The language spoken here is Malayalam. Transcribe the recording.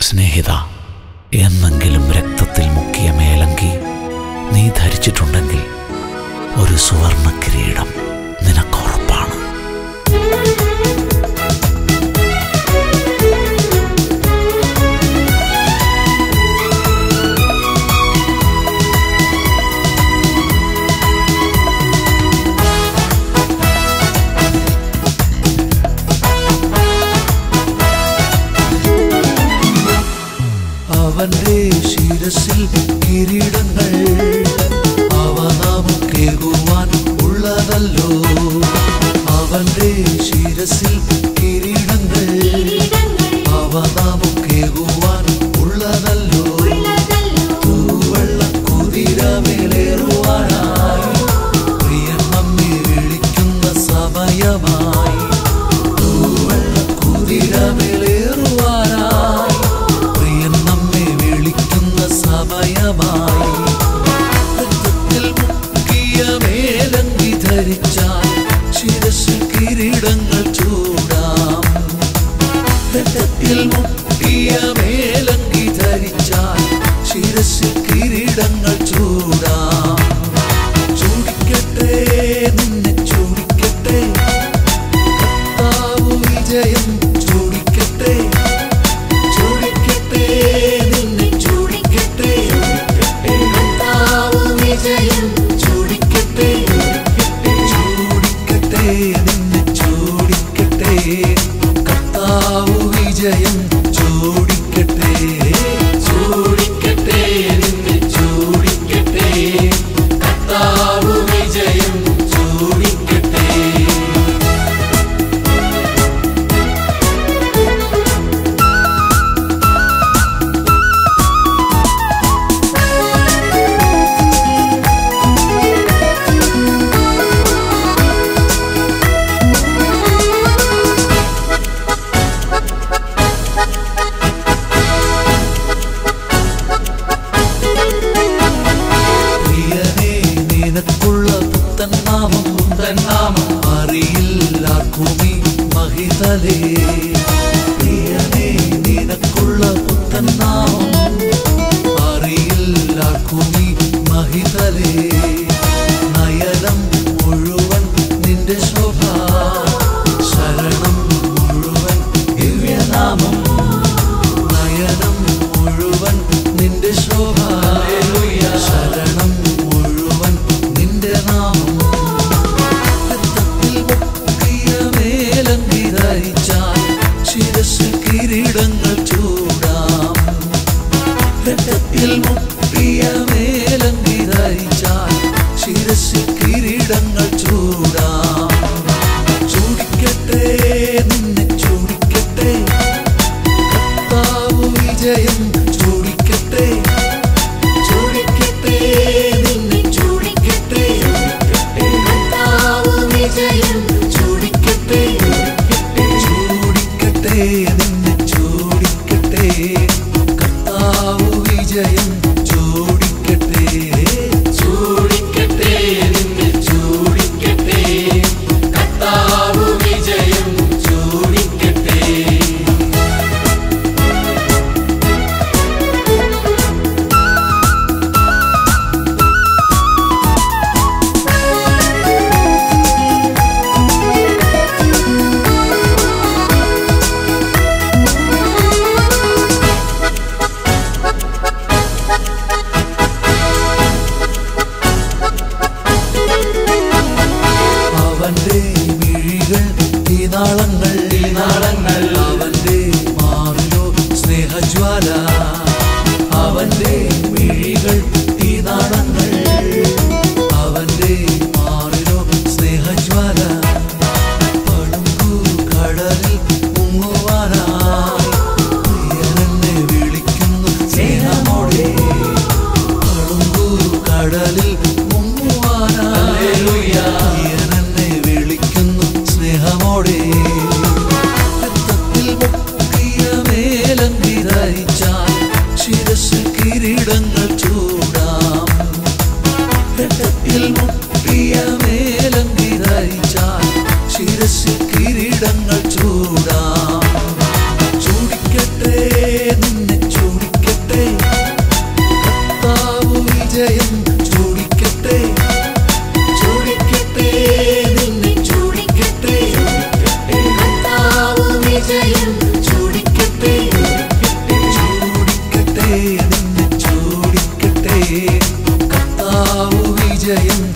സ്നേഹിത എന്നെങ്കിലും രക്തത്തിൽ മുക്കിയ മേലങ്കി നീ ധരിച്ചിട്ടുണ്ടെങ്കിൽ ഒരു സുവർണ കിരീടം നിനക്കുറപ്പാണ് അവന്റെ ശിരസിൽ കിരീടങ്ങൾ അവ നമുക്കേകുവാൻ ഉള്ളതല്ലോ അവന്റെ ശിരസിൽ കിരീടങ്ങൾ അവ നമുക്കേകുവാൻ ഉള്ളതല്ലോ തൂവെള്ള കുതിരമേലേറുവാനായി പ്രിയൻ നമ്മെ വിളിക്കുന്ന സമയമായി തൂവെള്ള കുതിരമേലേറുവാനായി പ്രിയൻ നമ്മെ വിളിക്കുന്ന സമയമായി രക്തത്തിൽ മുക്കിയ മേലങ്കി ധരിച്ചാൽ ശിരസിൽ കിരീടങ്ങൾ ചൂടാം രക്തത്തിൽ മുക്കിയ മേലങ്കി ധരിച്ചാൽ ശിരസിൽ കിരീടങ്ങൾ ചൂടാം ചൂടിക്കട്ടെ നിന്നെ ചൂടിക്കട്ടെ കർത്താവ് വിജയം ചൂടിക്കട്ടെ ചൂടിക്കട്ടെ നിന്നെ ചൂടിക്കട്ടെ കർത്താവ് വിജയം ചൂടിക്കട്ടെ ചൂടിക്കട്ടെ നിന്നെ ചൂടിക്കട്ടെ കർത്താവ് വിജയം ചൂടിക്കട്ടെ ചൂടിക്കട്ടെ നിന്നെ ചൂടിക്കട്ടെ കർത്താവ് വിജയം ചൂടിക്കട്ടെ പ്രിയനേ നിനക്കുള്ള പുത്തൻ നാമം പുത്തൻ നാമം അറിയില്ലാർക്കുമി മഹിതലേ പ്രിയനേ നിനക്കുള്ള പുത്തൻ നാമം അറിയില്ലാർക്കുമി മഹിതലേ നയനം മുഴുവൻ നിന്റെ ശോഭ ശരണം മുഴുവൻ ദിവ്യനാമം നയനം മുഴുവൻ നിന്റെ ശോഭ ശരണം മുഴുവൻ നിന്റെ നാമം രക്തത്തിൽ മുക്കിയ മേലങ്കി ധരിച്ചാൽ ശിരസിൽ കിരീടങ്ങൾ ചൂടാം രക്തത്തിൽ മുക്കിയ മേലങ്കി ധരിച്ചാൽ ശിരസിൽ കിരീടങ്ങൾ ചൂടാം ചൂടിക്കട്ടെ നിന്നെ ചൂടിക്കട്ടെ കർത്താവ് വിജയം ചൂടിക്കട്ടെ ചൂടിക്കട്ടെ നിന്നെ ചൂടിക്കട്ടെ കർത്താവ് വിജയം ചൂടിക്കട്ടെ ചൂടിക്കട്ടെ നിന്നെ ചൂടിക്കട്ടെ കർത്താവ് വിജയം ചൂടിക്കട്ടെ ചൂടിക്കട്ടെ നിന്നെ ചൂടിക്കട്ടെ കർത്താവ് വിജയം ചൂടിക്കട്ടെ കർത്താവ് വിജയം